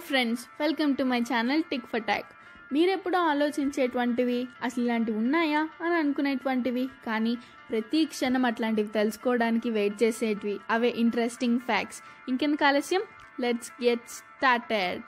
friends welcome to my channel tick for tack మీరెప్పుడూ ఆలోచించేటువంటివి అసలు ఇలాంటివి ఉన్నాయా అని అనుకునేటువంటివి కానీ ప్రతి క్షణం అట్లాంటివి తెలుసుకోవడానికి వెయిట్ చేసేటివి అవే ఇంట్రెస్టింగ్ ఫ్యాక్ట్స్ ఇంకెందుకు ఆలస్యం let's get started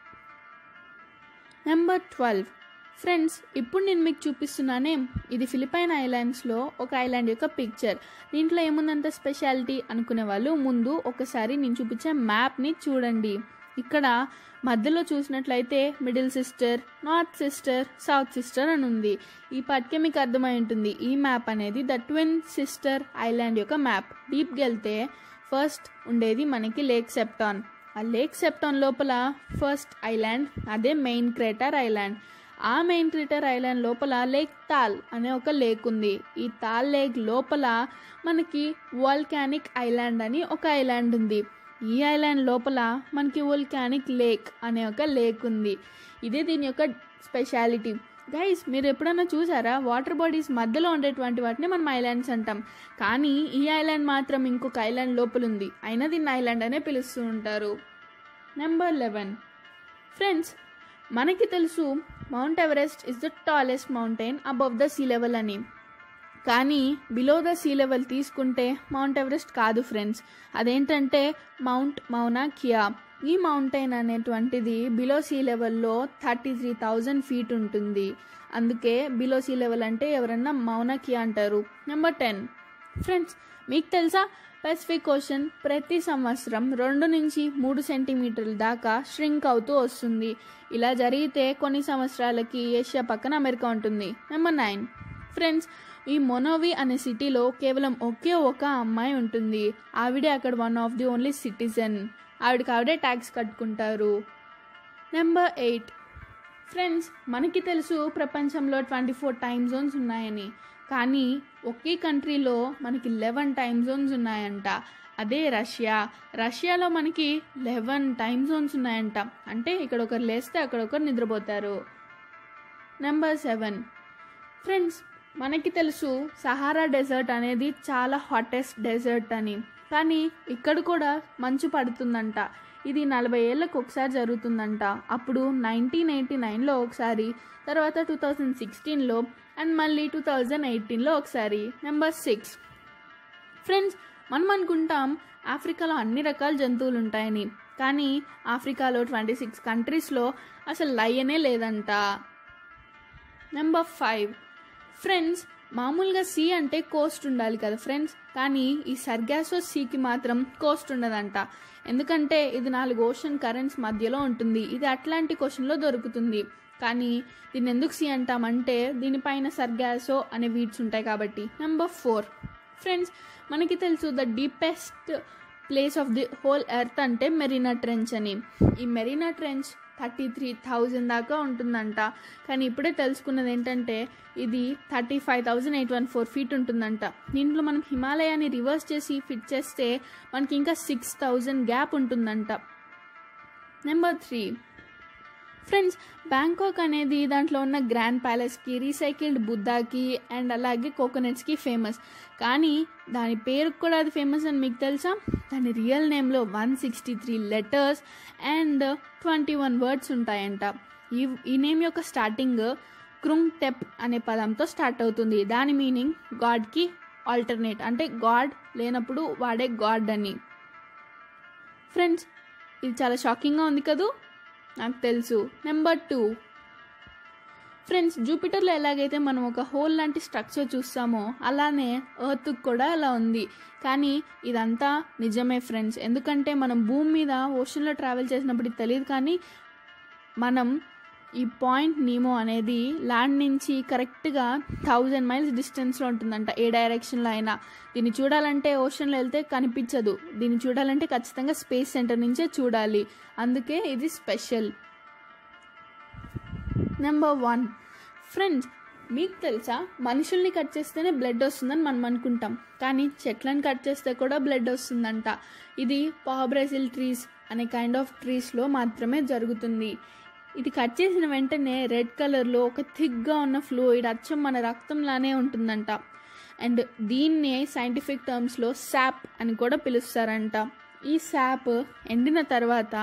number twelve friends ఇప్పుడు నేను మీకు చూపిస్తున్నానే ఇది ఫిలిపైన్ ఐలాండ్స్లో ఒక ఐలాండ్ యొక్క పిక్చర్ దీంట్లో ఏముందంత స్పెషాలిటీ అనుకునే వాళ్ళు ముందు ఒకసారి నేను చూపించే మ్యాప్ని చూడండి ఇక్కడ మధ్యలో చూసినట్లయితే middle sister north sister south sister అని ఉంది ఈ పట్కే మీకు అర్థమై ఉంటుంది ఈ మ్యాప్ అనేది ద ట్విన్ సిస్టర్ ఐలాండ్ యొక్క మ్యాప్ డీప్కి వెళ్తే ఫస్ట్ ఉండేది మనకి లేక్ సెప్టాన్ ఆ లేక్ సెప్టాన్ లోపల ఫస్ట్ ఐలాండ్ అదే మెయిన్ క్రేటర్ ఐలాండ్ ఆ మెయిన్ క్రిటర్ ఐలాండ్ లోపల లేక్ తాల్ అనే ఒక లేక్ ఉంది ఈ తాల్ లేక్ లోపల మనకి వాల్కానిక్ ఐలాండ్ అని ఒక ఐలాండ్ ఉంది ఈ ఐలాండ్ లోపల మనకి వోల్కానిక్ లేక్ అనే ఒక లేక్ ఉంది ఇదే దీని యొక్క స్పెషాలిటీ గైస్ మీరు ఎప్పుడైనా చూసారా వాటర్ బాడీస్ మధ్యలో ఉండేటువంటి వాటిని మనం ఐలాండ్స్ అంటాం కానీ ఈ ఐలాండ్ మాత్రం ఇంకొక ఐలాండ్ లోపల ఉంది అయినా దీన్ని ఐలాండ్ అనే పిలుస్తూ ఉంటారు నెంబర్ లెవెన్ ఫ్రెండ్స్ మనకి తెలుసు mount Everest is the tallest mountain above the sea level అని కానీ బిలో ద సీ లెవెల్ తీసుకుంటే మౌంట్ ఎవరెస్ట్ కాదు ఫ్రెండ్స్ అదేంటంటే మౌంట్ మౌనా కియా ఈ మౌంటైన్ అనేటువంటిది బిలో సీ లెవెల్లో థర్టీ త్రీ థౌజండ్ ఫీట్ ఉంటుంది అందుకే బిలో సీ లెవెల్ అంటే ఎవరన్నా మౌనా కియా అంటారు నెంబర్ టెన్ ఫ్రెండ్స్ మీకు తెలుసా పెసిఫిక్ ఓషన్ ప్రతి సంవత్సరం రెండు నుంచి మూడు సెంటీమీటర్ల దాకా ష్రింక్ అవుతూ వస్తుంది ఇలా జరిగితే కొన్ని సంవత్సరాలకి ఏషియా పక్కన అమెరికా ఉంటుంది నెంబర్ నైన్ ఫ్రెండ్స్ ఈ మొనోవి అనే సిటీలో కేవలం ఒకే ఒక అమ్మాయి ఉంటుంది ఆవిడే అక్కడ one of the only citizen ఆవిడకి ఆవిడే ట్యాక్స్ కట్టుకుంటారు నెంబర్ ఎయిట్ ఫ్రెండ్స్ మనకి తెలుసు ప్రపంచంలో ట్వంటీ ఫోర్ టైమ్ జోన్స్ ఉన్నాయని కానీ ఒకే కంట్రీలో మనకి లెవెన్ టైమ్ జోన్స్ ఉన్నాయంట అదే రష్యా రష్యాలో మనకి లెవెన్ టైమ్ జోన్స్ ఉన్నాయంట అంటే ఇక్కడ ఒకరు లేస్తే అక్కడ ఒకరు నిద్రపోతారు నెంబర్ సెవెన్ ఫ్రెండ్స్ మనకి తెలుసు సహారా డెజర్ట్ అనేది చాలా హాటెస్ట్ డెజర్ట్ అని కానీ ఇక్కడ కూడా మంచు పడుతుందంట ఇది నలభై ఏళ్ళకు ఒకసారి జరుగుతుందంట అప్పుడు నైన్టీన్ ఎయిటీ నైన్లో ఒకసారి తర్వాత టూ థౌజండ్ సిక్స్టీన్లో అండ్ మళ్ళీ టూ థౌజండ్ ఎయిటీన్లో ఒకసారి నెంబర్ సిక్స్ ఫ్రెండ్స్ మనం అనుకుంటాం ఆఫ్రికాలో అన్ని రకాల జంతువులు ఉంటాయని కానీ ఆఫ్రికాలో ట్వంటీ సిక్స్ కంట్రీస్లో అసలు లయనే లేదంట నెంబర్ ఫైవ్ ఫ్రెండ్స్ మామూలుగా సీ అంటే కోస్ట్ ఉండాలి కదా ఫ్రెండ్స్ కానీ ఈ సర్గాసో సీకి మాత్రం కోస్ట్ ఉండదంట ఎందుకంటే ఇది నాలుగు ఓషన్ కరెంట్స్ మధ్యలో ఉంటుంది ఇది అట్లాంటిక్ ఓషన్లో దొరుకుతుంది కానీ దీన్ని ఎందుకు సీ అంటామంటే దీనిపైన సర్గాసో అనే వీడ్స్ ఉంటాయి కాబట్టి నెంబర్ ఫోర్ ఫ్రెండ్స్ మనకి తెలుసు the deepest place of the whole earth అంటే మెరీనా ట్రెంచ్ అని ఈ Mariana trench thirty three thousand దాకా ఉంటుందంట కానీ ఇప్పుడే తెలుసుకున్నది ఏంటంటే ఇది thirty five thousand eight one four feet ఉంటుందంట దీంట్లో మనం హిమాలయాన్ని రివర్స్ చేసి ఫిట్ చేస్తే మనకి ఇంకా సిక్స్ థౌజండ్ గ్యాప్ ఉంటుందంట నెంబర్ త్రీ ఫ్రెండ్స్ బ్యాంకాక్ అనేది దాంట్లో ఉన్న గ్రాండ్ ప్యాలెస్కి రీసైకిల్డ్ బుద్ధాకి అండ్ అలాగే కోకోనట్స్కి ఫేమస్ కానీ దాని పేరు కూడా అది ఫేమస్ అని మీకు తెలుసా దాని రియల్ నేమ్లో one sixty three letters and twenty one words ఉంటాయంట ఈ ఈ నేమ్ యొక్క స్టార్టింగ్ క్రుంగ్ టెప్ అనే పదంతో స్టార్ట్ అవుతుంది దాని మీనింగ్ గాడ్కి ఆల్టర్నేట్ అంటే గాడ్ లేనప్పుడు వాడే గాడ్ అని ఫ్రెండ్స్ ఇది చాలా షాకింగ్గా ఉంది కదూ నాకు తెలుసు నెంబర్ టూ ఫ్రెండ్స్ జూపిటర్లో ఎలాగైతే మనం ఒక హోల్ లాంటి స్ట్రక్చర్ చూస్తామో అలానే ఎర్త్ కూడా అలా ఉంది కానీ ఇదంతా నిజమే ఫ్రెండ్స్ ఎందుకంటే మనం భూమి మీద ఓషన్లో ట్రావెల్ చేసినప్పుడు ఇది తెలియదు కానీ మనం ఈ పాయింట్ నీమో అనేది ల్యాండ్ నుంచి కరెక్ట్గా థౌజండ్ మైల్స్ డిస్టెన్స్లో ఉంటుందంట ఏ డైరెక్షన్లో అయినా దీన్ని చూడాలంటే ఓషన్లో వెళ్తే కనిపించదు దీన్ని చూడాలంటే ఖచ్చితంగా స్పేస్ సెంటర్ నుంచే చూడాలి అందుకే ఇది స్పెషల్ నెంబర్ వన్ ఫ్రెండ్స్ మీకు తెలుసా మనుషుల్ని కట్ చేస్తేనే బ్లడ్ వస్తుందని మనం అనుకుంటాం కానీ చెట్లను కట్ చేస్తే కూడా బ్లడ్ వస్తుందంట ఇది పాబ్రెజిల్ ట్రీస్ అనే కైండ్ ఆఫ్ ట్రీస్లో మాత్రమే జరుగుతుంది ఇది కట్ చేసిన వెంటనే రెడ్ కలర్లో ఒక థిక్గా ఉన్న ఫ్లూయిడ్ అచ్చం మన రక్తంలానే ఉంటుందంట అండ్ దీన్నే సైంటిఫిక్ టర్మ్స్లో శాప్ అని కూడా పిలుస్తారంట ఈ శాప్ ఎండిన తర్వాత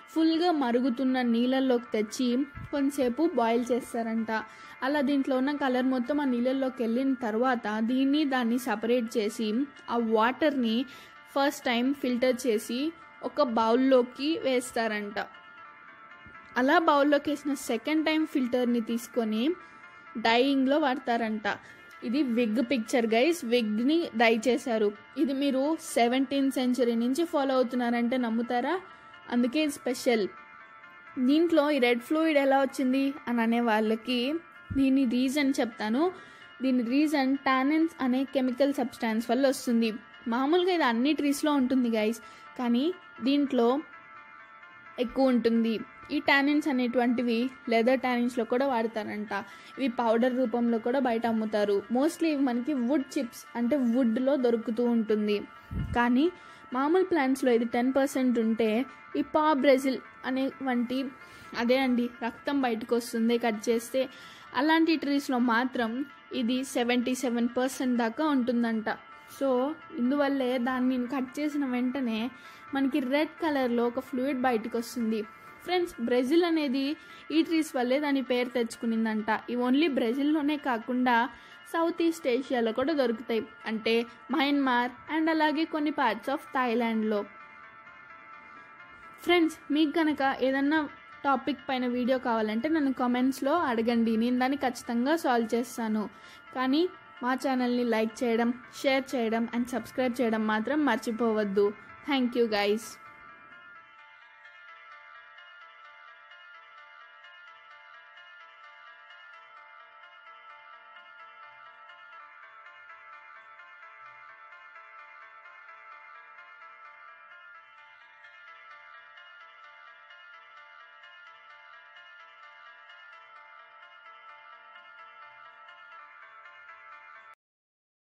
ఫుల్గా మరుగుతున్న నీళ్ళల్లోకి తెచ్చి కొంతసేపు బాయిల్ చేస్తారంట అలా దీంట్లో ఉన్న కలర్ మొత్తం ఆ నీళ్ళల్లోకి వెళ్ళిన తర్వాత దీన్ని దాన్ని సపరేట్ చేసి ఆ వాటర్ని ఫస్ట్ టైం ఫిల్టర్ చేసి ఒక బౌల్లోకి వేస్తారంట అలా బౌల్లోకి వేసిన సెకండ్ టైం ఫిల్టర్ని తీసుకొని డైయింగ్లో వాడతారంట ఇది విగ్ పిక్చర్ గైస్ విగ్ని డై చేశారు ఇది మీరు సెవెంటీన్త్ సెంచరీ నుంచి ఫాలో అవుతున్నారంటే నమ్ముతారా అందుకే ఇది స్పెషల్ దీంట్లో ఈ రెడ్ ఫ్లూయిడ్ ఎలా వచ్చింది అని అనే వాళ్ళకి దీని రీజన్ చెప్తాను దీని రీజన్ టానిన్స్ అనే కెమికల్ సబ్స్టాన్స్ వల్ల వస్తుంది మామూలుగా ఇది అన్ని ట్రీస్లో ఉంటుంది గైస్ కానీ దీంట్లో ఎక్కువ ఉంటుంది ఈ టానిన్స్ అనేటువంటివి లెదర్ టానిన్స్లో కూడా వాడతారంట ఇవి పౌడర్ రూపంలో కూడా బయట అమ్ముతారు మోస్ట్లీ ఇవి మనకి వుడ్ చిప్స్ అంటే వుడ్లో దొరుకుతూ ఉంటుంది కానీ మామూలు ప్లాంట్స్లో ఇది టెన్ పర్సెంట్ ఉంటే ఈ పా బ్రెజిల్ అనే వంటి అదే అండి రక్తం బయటకు వస్తుంది కట్ చేస్తే అలాంటి ట్రీస్లో మాత్రం ఇది సెవెంటీ సెవెన్ పర్సెంట్ దాకా ఉంటుందంట సో ఇందువల్లే దాన్ని కట్ చేసిన వెంటనే మనకి రెడ్ కలర్లో ఒక ఫ్లూయిడ్ బయటకు వస్తుంది ఫ్రెండ్స్ బ్రెజిల్ అనేది ఈ ట్రీస్ వల్లే దాని పేరు తెచ్చుకునిందంట ఇవి ఓన్లీ బ్రెజిల్లోనే కాకుండా సౌత్ ఈస్ట్ ఏషియాలో కూడా దొరుకుతాయి అంటే మయన్మార్ అండ్ అలాగే కొన్ని పార్ట్స్ ఆఫ్ థాయిలాండ్లో ఫ్రెండ్స్ మీకు కనుక ఏదన్నా టాపిక్ పైన వీడియో కావాలంటే నన్ను కామెంట్స్లో అడగండి నేను దాన్ని ఖచ్చితంగా సాల్వ్ చేస్తాను కానీ మా ఛానల్ని లైక్ చేయడం షేర్ చేయడం అండ్ సబ్స్క్రైబ్ చేయడం మాత్రం మర్చిపోవద్దు థ్యాంక్ యూ గైస్